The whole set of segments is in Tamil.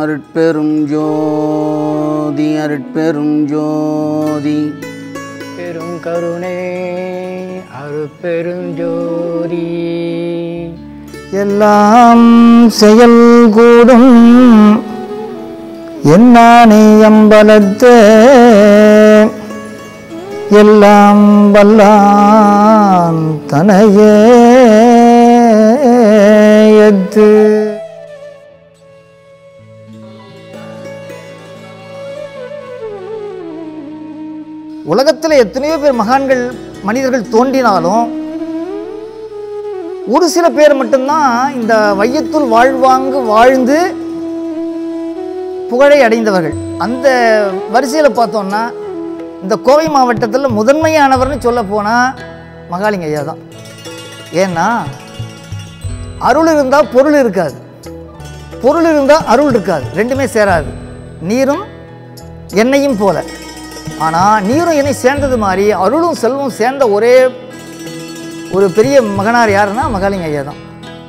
அருட்பெரும் ஜோதி அருட்பெரும் ஜோதி பெரும் கருணை அருட்பெருஞ்சோதி எல்லாம் செயல் கூடும் என்னானே அம்பலத்தே எல்லாம் வல்லான் தனையே எத்து உலகத்தில் எத்தனையோ பேர் மகான்கள் மனிதர்கள் தோன்றினாலும் ஒரு சில பேர் மட்டும்தான் இந்த வையத்துள் வாழ்வாங்கு வாழ்ந்து புகழை அடைந்தவர்கள் அந்த வரிசையில் பார்த்தோம்னா இந்த கோவை மாவட்டத்தில் முதன்மையானவர்னு சொல்ல போனால் மகாலிங்க ஐயா தான் ஏன்னா அருள் இருந்தால் பொருள் இருக்காது பொருள் இருந்தால் அருள் இருக்காது ரெண்டுமே சேராது நீரும் எண்ணெயும் போல ஆனால் நீரும் எண்ணெய் சேர்ந்தது மாதிரி அருளும் செல்வம் சேர்ந்த ஒரே ஒரு பெரிய மகனார் யாருன்னா மகாலிங்க ஐயா தான்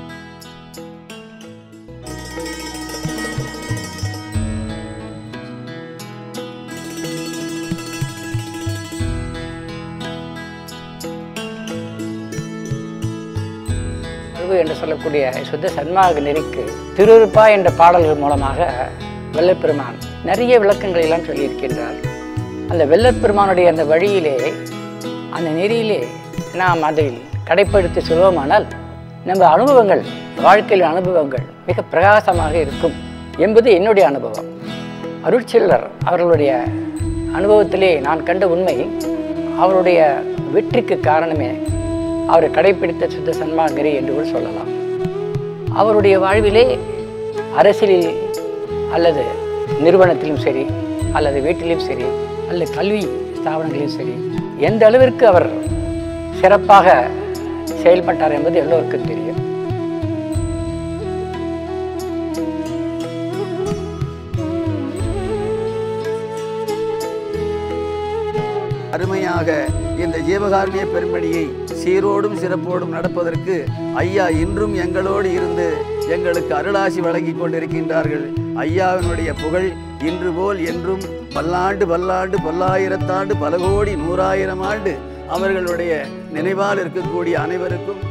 அருவு என்று சொல்லக்கூடிய சுத்த சன்மாக நெறிக்கு திருவிருப்பா என்ற பாடல்கள் மூலமாக வெள்ளப்பெருமான் நிறைய விளக்கங்களை எல்லாம் சொல்லியிருக்கின்றார் அந்த வெள்ளப்பெருமானுடைய அந்த வழியிலே அந்த நெறியிலே நாம் அதை கடைப்படுத்தி சொல்வோமானால் நம்ம அனுபவங்கள் வாழ்க்கையில் அனுபவங்கள் மிக பிரகாசமாக இருக்கும் என்பது என்னுடைய அனுபவம் அருட்செல்லர் அவர்களுடைய அனுபவத்திலே நான் கண்ட உண்மை அவருடைய வெற்றிக்கு காரணமே அவர் கடைப்பிடித்த சுத்த சன்மார்கரி என்று கூட சொல்லலாம் அவருடைய வாழ்விலே அரசியலில் அல்லது நிறுவனத்திலும் சரி அல்லது வீட்டிலும் சரி அல்லது கல்வி ஸ்தாபனங்களிலும் சரி எந்த அளவிற்கு அவர் சிறப்பாக செயல்பட்டார் என்பது எல்லோருக்கும் தெரியும் அருமையாக இந்த ஜீவகாருண்ய பெரும்படியை சீரோடும் சிறப்போடும் நடப்பதற்கு ஐயா இன்றும் எங்களோடு இருந்து எங்களுக்கு அருளாசி வழங்கி கொண்டிருக்கின்றார்கள் ஐயாவினுடைய புகழ் இன்று போல் என்றும் பல்லாண்டு பல்லாண்டு பல்லாயிரத்தாண்டு பல கோடி நூறாயிரம் ஆண்டு அவர்களுடைய நினைவால் இருக்கக்கூடிய அனைவருக்கும்